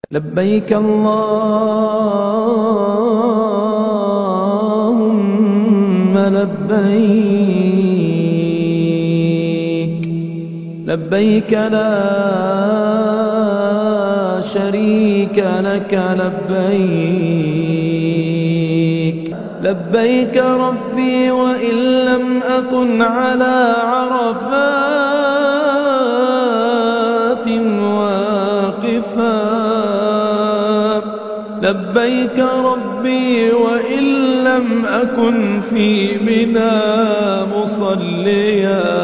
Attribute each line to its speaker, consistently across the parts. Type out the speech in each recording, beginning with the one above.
Speaker 1: لبيك اللهم لبيك لبيك لا شريك لك لبيك لبيك ربي وإن لم أكن على عرفات واقفا لبيك ربي وإن لم أكن في منى مصليا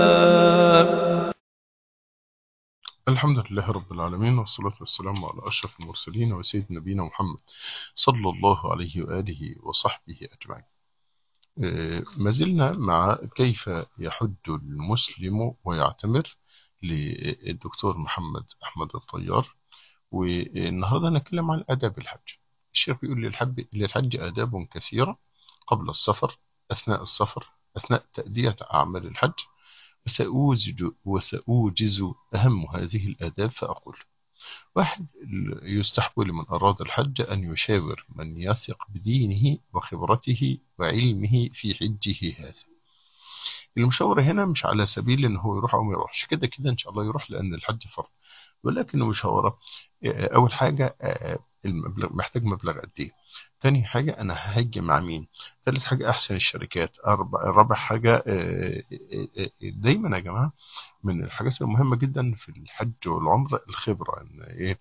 Speaker 2: الحمد لله رب العالمين والصلاة والسلام على أشرف المرسلين وسيد نبينا محمد صلى الله عليه وآله وصحبه أجمعين ما زلنا مع كيف يحج المسلم ويعتمر للدكتور محمد أحمد الطيار والنهاردة نتكلم عن آداب الحج الشيخ بيقول للحج, للحج آداب كثيرة قبل السفر أثناء السفر أثناء تأدية أعمال الحج وسأوجز, وسأوجز أهم هذه الآداب فأقول واحد يستحب لمن أراد الحج أن يشاور من يثق بدينه وخبرته وعلمه في حجه هذا المشاورة هنا مش على سبيل ان هو يروح او ما يروحش كده كده ان شاء الله يروح لان الحج فرض ولكن المشاورة اول حاجة المبلغ محتاج مبلغ قد ايه تاني حاجة انا ههج مع مين ثالث حاجة احسن الشركات اربع رابع حاجة دايما يا جماعة من الحاجات المهمة جدا في الحج والعمرة الخبرة ان ايه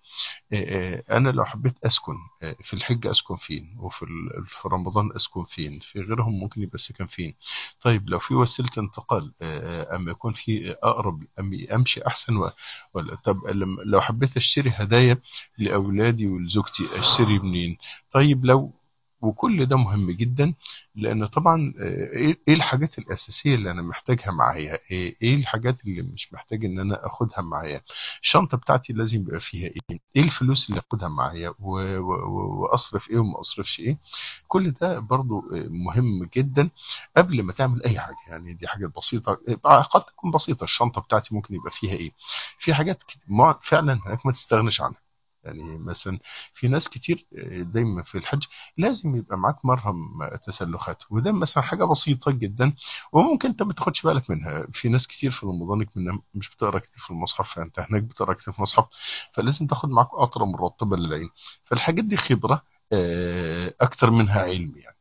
Speaker 2: انا لو حبيت اسكن في الحج اسكن فين وفي في رمضان اسكن فين في غيرهم ممكن يبقى السكن فين طيب لو في وسيلة انتقال اما يكون في اقرب امشي احسن ولا طب لو حبيت اشتري هدايا لاولادي ولزوجتي اشتري منين طيب لو وكل ده مهم جدا لان طبعا ايه الحاجات الاساسيه اللي انا محتاجها معايا ايه الحاجات اللي مش محتاج ان انا اخدها معايا الشنطه بتاعتي لازم يبقى فيها ايه ايه الفلوس اللي اخدها معايا واصرف ايه وما اصرفش ايه كل ده برضو مهم جدا قبل ما تعمل اي حاجه يعني دي حاجات بسيطه قد تكون بسيطه الشنطه بتاعتي ممكن يبقى فيها ايه في حاجات فعلا هناك ما تستغنش عنها يعني مثلا في ناس كتير دايما في الحج لازم يبقى معاك مرهم تسلخات وده مثلا حاجة بسيطة جدا وممكن انت ما تاخدش بالك منها في ناس كتير في رمضان منها مش بتقرا كتير في المصحف فانت هناك بتقرا كتير في المصحف فلازم تاخد معاك قطرة مرطبة للعين فالحاجات دي خبرة اكتر منها علم يعني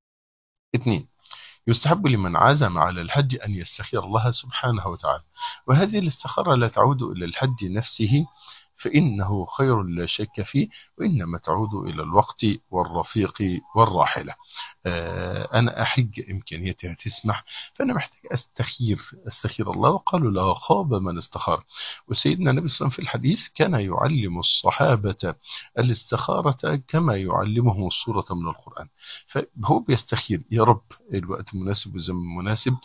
Speaker 2: اتنين يستحب لمن عزم على الحج أن يستخير الله سبحانه وتعالى وهذه الاستخارة لا تعود إلى الحج نفسه فإنه خير لا شك فيه وإنما تعود إلى الوقت والرفيق والراحلة أنا أحج إمكانياتها تسمح فأنا محتاج أستخير أستخير الله وقالوا لا خاب من استخار وسيدنا النبي صلى الله عليه وسلم في الحديث كان يعلم الصحابة الاستخارة كما يعلمهم السورة من القرآن فهو بيستخير يا رب الوقت مناسب والزمن مناسب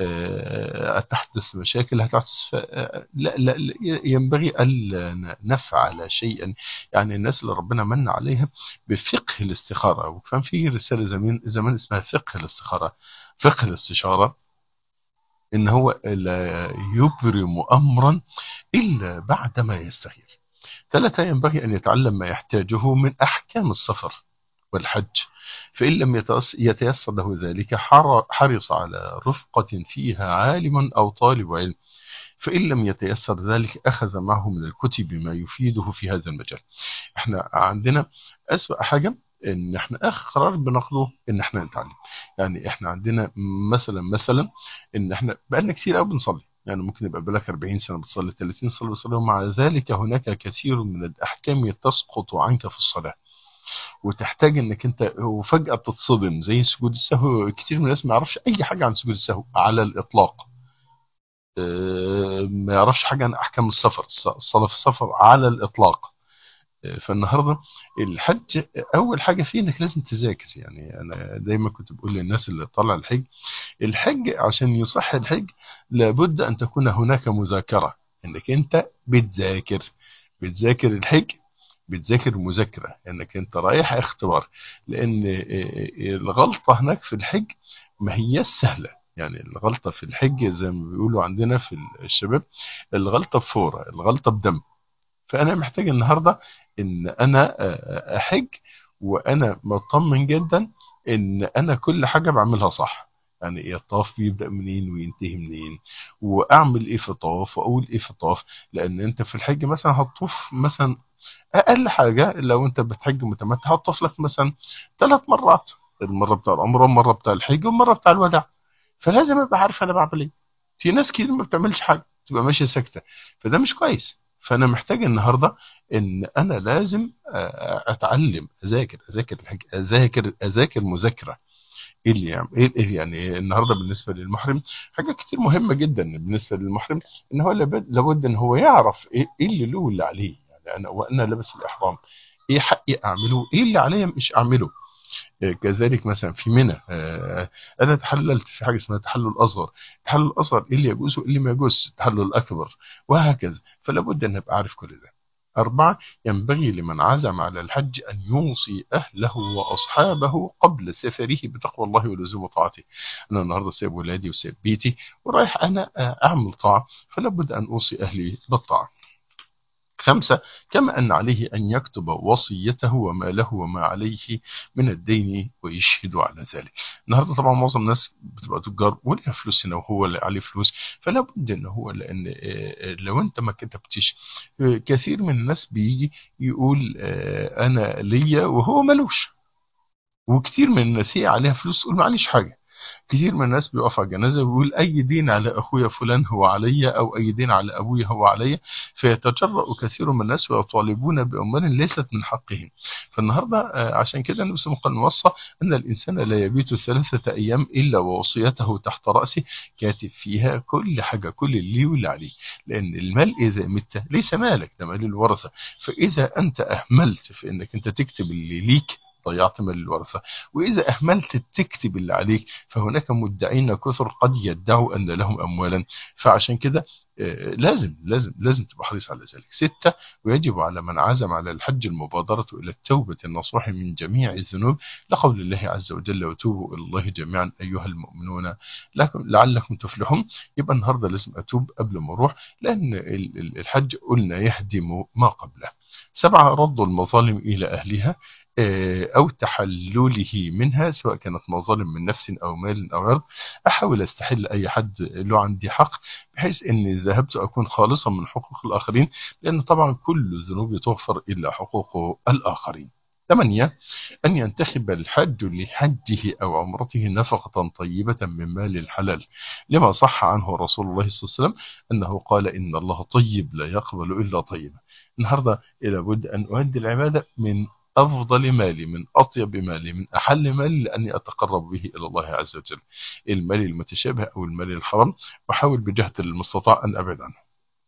Speaker 2: تحدث مشاكل هتحدث لا, لا ينبغي ألا نفعل شيئا يعني الناس اللي ربنا من عليها بفقه الاستخارة وكان في رسالة زمان زمان اسمها فقه الاستخارة فقه الاستشارة ان هو لا يبرم امرا الا بعدما يستخير ثلاثة ينبغي ان يتعلم ما يحتاجه من احكام السفر والحج فإن لم يتيسر له ذلك حرص على رفقة فيها عالم أو طالب علم فإن لم يتيسر ذلك أخذ معه من الكتب ما يفيده في هذا المجال احنا عندنا أسوأ حاجة ان احنا اخر قرار بناخده ان احنا نتعلم يعني احنا عندنا مثلا مثلا ان احنا بقالنا كتير قوي بنصلي يعني ممكن يبقى بقالك 40 سنه بتصلي 30 سنه بتصلي ومع ذلك هناك كثير من الاحكام تسقط عنك في الصلاه وتحتاج انك انت وفجاه تتصدم زي سجود السهو كتير من الناس ما يعرفش اي حاجه عن سجود السهو على الاطلاق ما يعرفش حاجه عن احكام السفر الصلاه في السفر على الاطلاق فالنهارده الحج اول حاجه فيه انك لازم تذاكر يعني انا دايما كنت بقول للناس اللي طالع الحج الحج عشان يصح الحج لابد ان تكون هناك مذاكره انك انت بتذاكر بتذاكر الحج بتذاكر مذاكره انك انت رايح اختبار لان الغلطه هناك في الحج ما هي سهله يعني الغلطه في الحج زي ما بيقولوا عندنا في الشباب الغلطه بفوره الغلطه بدم فانا محتاج النهارده ان انا احج وانا مطمن جدا ان انا كل حاجه بعملها صح يعني ايه الطواف بيبدا منين وينتهي منين واعمل ايه في الطواف واقول ايه في الطواف لان انت في الحج مثلا هتطوف مثلا اقل حاجه لو انت بتحج متمتع هتطوف لك مثلا ثلاث مرات المره بتاع العمره والمره بتاع الحج والمره بتاع الوداع فلازم ابقى عارف انا بعمل ايه في ناس كتير ما بتعملش حاجه تبقى ماشيه ساكته فده مش كويس فانا محتاج النهارده ان انا لازم اتعلم اذاكر اذاكر الحج اذاكر اذاكر مذاكره ايه اللي يعني ايه يعني النهارده بالنسبه للمحرم حاجه كتير مهمه جدا بالنسبه للمحرم ان هو لابد ان هو يعرف ايه اللي له واللي عليه يعني انا وانا لابس الاحرام ايه حقي اعمله ايه اللي عليا مش اعمله كذلك مثلا في منى انا تحللت في حاجه اسمها تحلل اصغر التحلل الاصغر ايه اللي يجوز وايه اللي ما يجوز التحلل الاكبر وهكذا فلا بد ان ابقى عارف كل ده أربعة ينبغي لمن عزم على الحج أن يوصي أهله وأصحابه قبل سفره بتقوى الله ولزوم طاعته أنا النهاردة سايب ولادي وسايب بيتي ورايح أنا أعمل طاعة فلا بد أن أوصي أهلي بالطاعة خمسة كما أن عليه أن يكتب وصيته وما له وما عليه من الدين ويشهد على ذلك النهاردة طبعا معظم الناس بتبقى تجار وليها فلوس هنا وهو اللي عليه فلوس فلا بد أن هو لأن لو أنت ما كتبتش كثير من الناس بيجي يقول أنا ليا وهو ملوش وكثير من الناس هي عليها فلوس تقول معليش حاجة كتير من الناس بيقف على الجنازه ويقول اي دين على اخويا فلان هو علي او اي دين على ابويا هو علي فيتجرأ كثير من الناس ويطالبون باموال ليست من حقهم فالنهارده عشان كده النبي صلى الله عليه وسلم وصى ان الانسان لا يبيت ثلاثه ايام الا ووصيته تحت راسه كاتب فيها كل حاجه كل اللي واللي عليه لان المال اذا مت ليس مالك ده مال الورثه فاذا انت اهملت في انك انت تكتب اللي ليك ضيعت مال الورثة وإذا أهملت تكتب اللي عليك فهناك مدعين كثر قد يدعوا أن لهم أموالا فعشان كده لازم لازم لازم تبقى حريص على ذلك ستة ويجب على من عزم على الحج المبادرة إلى التوبة النصوح من جميع الذنوب لقول الله عز وجل وتوبوا إلى الله جميعا أيها المؤمنون لعلكم تفلحون يبقى النهاردة لازم أتوب قبل ما أروح لأن الحج قلنا يهدم ما قبله سبعة رد المظالم إلى أهلها أو تحلله منها سواء كانت مظالم من نفس أو مال أو عرض أحاول أستحل أي حد له عندي حق بحيث أني ذهبت أكون خالصا من حقوق الآخرين لأن طبعا كل الذنوب تغفر إلا حقوق الآخرين ثمانية أن ينتخب الحج لحجه أو عمرته نفقة طيبة من مال الحلال لما صح عنه رسول الله صلى الله عليه وسلم أنه قال إن الله طيب لا يقبل إلا طيبا النهاردة لابد أن أؤدي العبادة من أفضل مالي من أطيب مالي من أحل مالي لأني أتقرب به إلى الله عز وجل المال المتشابه أو المال الحرام وحاول بجهد المستطاع أن أبعد عنه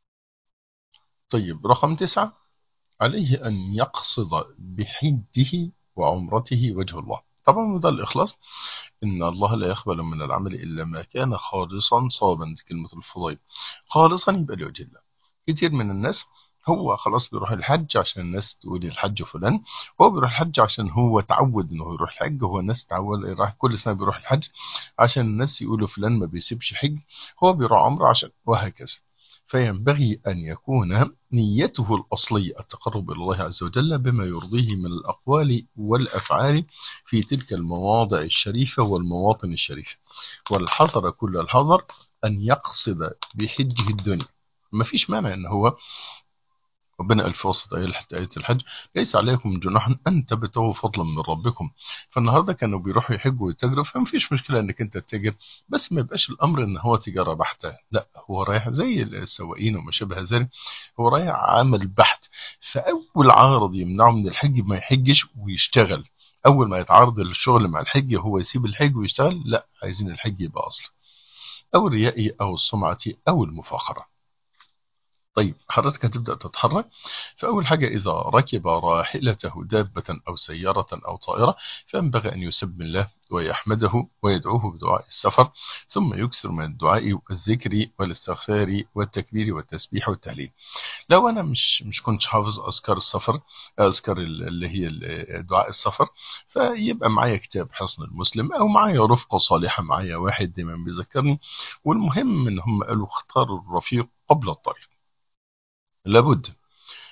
Speaker 2: طيب رقم تسعة عليه أن يقصد بحجه وعمرته وجه الله طبعا ده الإخلاص إن الله لا يقبل من العمل إلا ما كان خالصا صابا كلمة الفضيل خالصا يبقى لوجه الله كتير من الناس هو خلاص بيروح الحج عشان الناس تقول الحج فلان هو بيروح الحج عشان هو تعود انه يروح الحج هو الناس تعود راح كل سنه بيروح الحج عشان الناس يقولوا فلان ما بيسيبش حج هو بيروح عمره عشان وهكذا فينبغي أن يكون نيته الأصلية التقرب إلى الله عز وجل بما يرضيه من الأقوال والأفعال في تلك المواضع الشريفة والمواطن الشريفة والحذر كل الحذر أن يقصد بحجه الدنيا ما فيش مانع أن هو ربنا قال في وسط آية آية الحج ليس عليكم جناح أن تبتغوا فضلا من ربكم فالنهاردة كانوا بيروحوا يحجوا ويتاجروا فما فيش مشكلة أنك أنت تتاجر بس ما يبقاش الأمر أن هو تجارة بحتة لا هو رايح زي السواقين وما شابه ذلك هو رايح عمل بحت فأول عارض يمنعه من الحج ما يحجش ويشتغل أول ما يتعارض الشغل مع الحج هو يسيب الحج ويشتغل لا عايزين الحج يبقى أصلا أو الرياء أو السمعة أو المفاخرة طيب حضرتك هتبدأ تتحرك فأول حاجة إذا ركب راحلته دابة أو سيارة أو طائرة فينبغي أن يسب الله ويحمده ويدعوه بدعاء السفر ثم يكثر من الدعاء والذكر والاستغفار والتكبير والتسبيح والتهليل لو أنا مش مش كنتش حافظ أذكار السفر أذكار اللي هي دعاء السفر فيبقى معايا كتاب حصن المسلم أو معايا رفقة صالحة معايا واحد دايما بيذكرني والمهم إن هم قالوا اختاروا الرفيق قبل الطريق لابد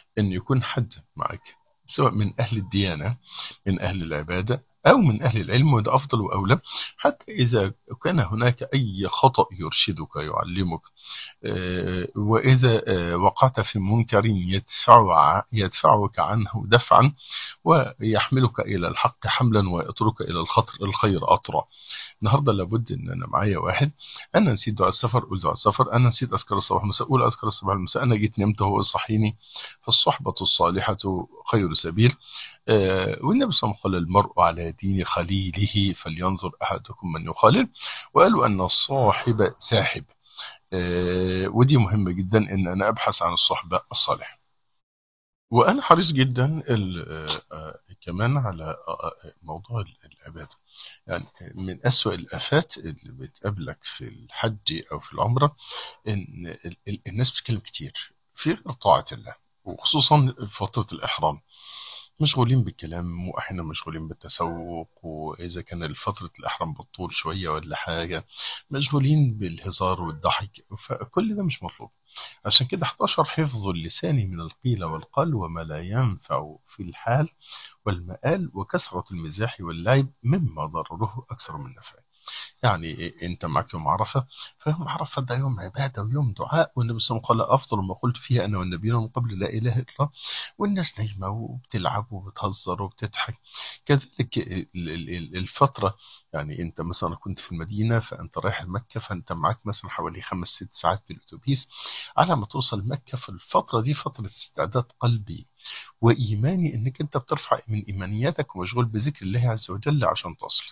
Speaker 2: أن يكون حد معك سواء من أهل الديانة من أهل العبادة أو من أهل العلم وده أفضل وأولى حتى إذا كان هناك أي خطأ يرشدك يعلمك وإذا وقعت في منكر يدفع يدفعك عنه دفعا ويحملك إلى الحق حملا ويترك إلى الخطر الخير أطرى النهاردة لابد أن أنا معايا واحد أنا نسيت دعاء السفر قول دعاء السفر أنا نسيت أذكر الصباح المساء قول أذكر الصباح المساء أنا جيت نمت وهو صحيني فالصحبة الصالحة خير سبيل والنبي صلى الله عليه وسلم قال المرء على دين خليله فلينظر أحدكم من يخالل وقالوا أن الصاحب ساحب ودي مهمة جدا ان انا ابحث عن الصحبة الصالحة وانا حريص جدا كمان على موضوع العبادة يعني من اسوأ الافات اللي بتقابلك في الحج او في العمرة ان الناس بتتكلم كتير في غير طاعة الله وخصوصا فترة الاحرام مشغولين بالكلام واحنا مشغولين بالتسوق واذا كان فترة الاحرام بالطول شوية ولا حاجة مشغولين بالهزار والضحك فكل ده مش مطلوب عشان كده 11 حفظ اللسان من القيل والقال وما لا ينفع في الحال والمآل وكثرة المزاح واللعب مما ضرره أكثر من نفعه يعني انت معك يوم عرفة فيوم عرفة ده يوم عبادة ويوم دعاء والنبي صلى الله عليه وسلم قال أفضل ما قلت فيها أنا والنبيون من قبل لا إله إلا الله والناس نايمة وبتلعب وبتهزر وبتضحك كذلك الفترة يعني انت مثلا كنت في المدينة فانت رايح مكة فانت معك مثلا حوالي خمس ست ساعات في الاتوبيس على ما توصل مكة في الفترة دي فترة استعداد قلبي وإيماني انك انت بترفع من إيمانياتك ومشغول بذكر الله عز وجل عشان تصل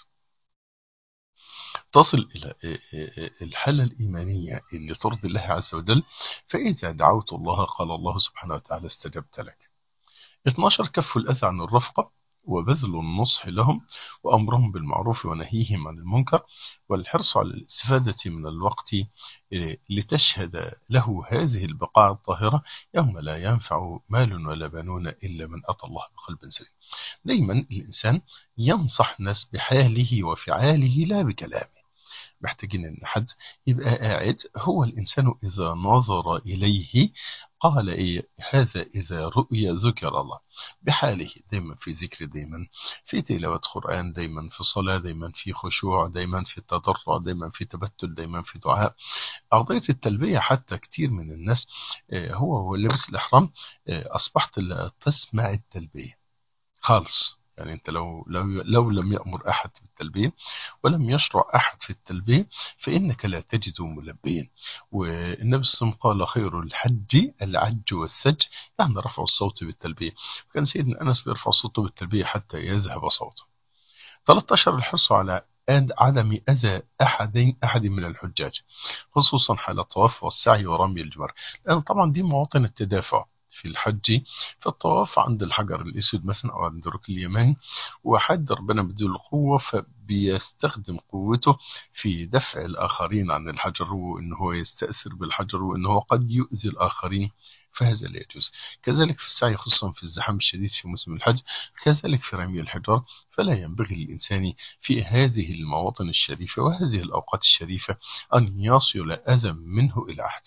Speaker 2: تصل إلى الحالة الإيمانية اللي ترضي الله عز وجل فإذا دعوت الله قال الله سبحانه وتعالى استجبت لك 12 كف الأذى عن الرفقة وبذل النصح لهم وأمرهم بالمعروف ونهيهم عن المنكر والحرص على الاستفادة من الوقت لتشهد له هذه البقاع الطاهرة يوم لا ينفع مال ولا بنون إلا من أتى الله بقلب سليم دايما الإنسان ينصح الناس بحاله وفعاله لا بكلامه محتاجين ان حد يبقى قاعد هو الانسان اذا نظر اليه قال ايه هذا اذا رؤي ذكر الله بحاله دايما في ذكر دايما في تلاوة قرآن دايما في صلاة دايما في خشوع دايما في تضرع دايما في تبتل دايما في دعاء قضية التلبية حتى كتير من الناس هو هو لبس الإحرام أصبحت لا تسمع التلبية خالص يعني انت لو لو لو لم يأمر احد بالتلبية ولم يشرع احد في التلبية فانك لا تجد ملبيا والنبي صلى الله عليه وسلم قال خير الحج العج والسج يعني رفع الصوت بالتلبية كان سيدنا انس بيرفع صوته بالتلبية حتى يذهب صوته 13 الحرص على عدم أذى أحد أحد من الحجاج خصوصا حال الطواف والسعي ورمي الجمر لأن طبعا دي مواطن التدافع في الحج في الطواف عند الحجر الأسود مثلا أو عند الركن اليماني وحد ربنا بيديله القوة فبيستخدم قوته في دفع الآخرين عن الحجر وإن هو يستأثر بالحجر وإن هو قد يؤذي الآخرين فهذا لا يجوز كذلك في السعي خصوصا في الزحام الشديد في موسم الحج كذلك في رمي الحجار فلا ينبغي للإنسان في هذه المواطن الشريفة وهذه الأوقات الشريفة أن يصل أذى منه إلى أحد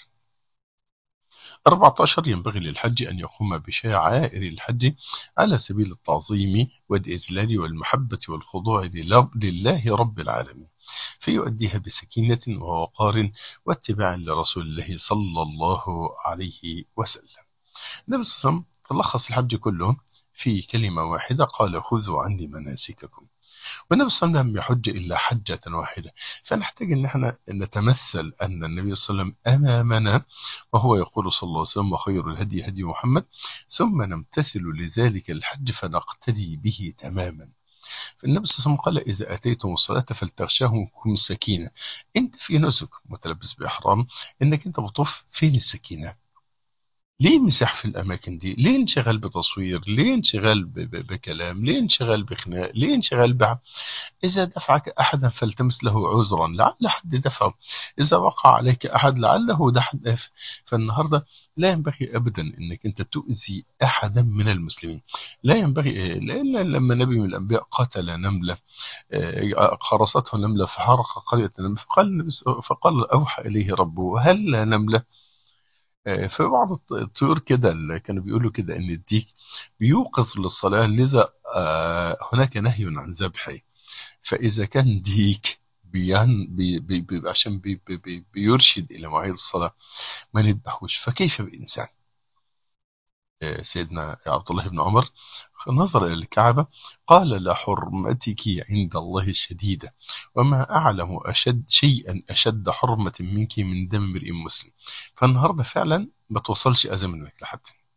Speaker 2: 14 ينبغي للحج أن يقوم بشعائر الحج على سبيل التعظيم والإجلال والمحبة والخضوع لله رب العالمين فيؤديها بسكينة ووقار واتباع لرسول الله صلى الله عليه وسلم النبي صلى الله عليه وسلم تلخص الحج كله في كلمة واحدة قال خذوا عني مناسككم والنبي صلى الله عليه وسلم لم يحج إلا حجة واحدة فنحتاج أن احنا نتمثل أن النبي صلى الله عليه وسلم أمامنا وهو يقول صلى الله عليه وسلم وخير الهدي هدي محمد ثم نمتثل لذلك الحج فنقتدي به تماما فالنبي صلى الله عليه وسلم قال إذا أتيتم الصلاة فلتغشاهم سكينة أنت في نسك متلبس بإحرام أنك أنت بطوف فين السكينة ليه مساح في الأماكن دي ليه انشغال بتصوير ليه انشغال بكلام ليه انشغال بخناق ليه انشغال بعم إذا دفعك أحدا فالتمس له عذرا لعل حد دفعه إذا وقع عليك أحد لعله ده حد فالنهاردة لا ينبغي أبدا أنك أنت تؤذي أحدا من المسلمين لا ينبغي إلا لما نبي من الأنبياء قتل نملة خرسته نملة فحرق قرية نملة فقال, فقال أوحى إليه ربه هل لا نملة آه، في بعض الط- الطيور كده اللي كانوا بيقولوا كده ان الديك بيوقظ للصلاة لذا آه، هناك نهي عن ذبحه فإذا كان ديك بيان بي بي بي عشان بي بي بي بيرشد إلى مواعيد الصلاة ما نذبحوش فكيف بإنسان آه، سيدنا عبد الله بن عمر نظر إلى الكعبة قال لحرمتك عند الله شديدة وما أعلم أشد شيئا أشد حرمة منك من دم امرئ مسلم فالنهاردة فعلا ما توصلش أذى منك لحد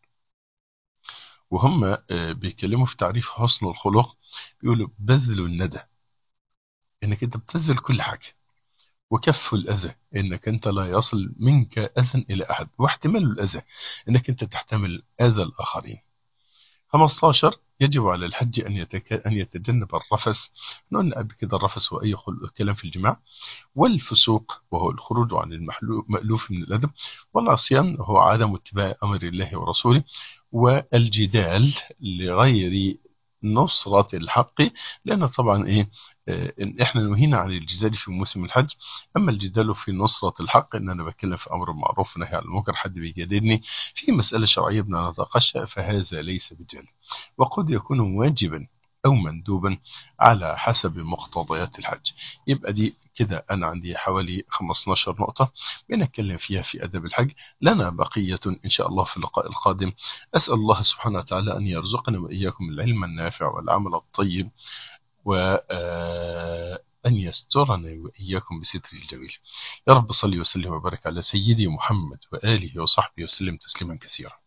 Speaker 2: وهم آه، بيتكلموا في تعريف حسن الخلق بيقولوا بذل الندى انك انت بتبذل كل حاجة وكف الأذى إنك أنت لا يصل منك أذى إلى أحد واحتمال الأذى إنك أنت تحتمل أذى الآخرين 15 يجب على الحج أن, يتك... أن يتجنب الرفس قلنا قبل كده الرفس هو أي خل... كلام في الجماع والفسوق وهو الخروج عن المألوف من الأدب والعصيان هو عدم اتباع أمر الله ورسوله والجدال لغير نصرة الحق لأن طبعا إيه آه، إن إحنا نهينا عن الجدال في موسم الحج أما الجدال في نصرة الحق إن أنا بتكلم في أمر معروف ونهي عن المنكر حد بيجادلني في مسألة شرعية بنتناقشها فهذا ليس بجهل وقد يكون واجبا أو مندوبا على حسب مقتضيات الحج يبقى دي كده أنا عندي حوالي 15 نقطة بنتكلم فيها في أدب الحج لنا بقية إن شاء الله في اللقاء القادم أسأل الله سبحانه وتعالى أن يرزقنا وإياكم العلم النافع والعمل الطيب وأن يسترنا وإياكم بستره الجميل يا رب صل وسلم وبارك على سيدي محمد وآله وصحبه وسلم تسليما كثيرا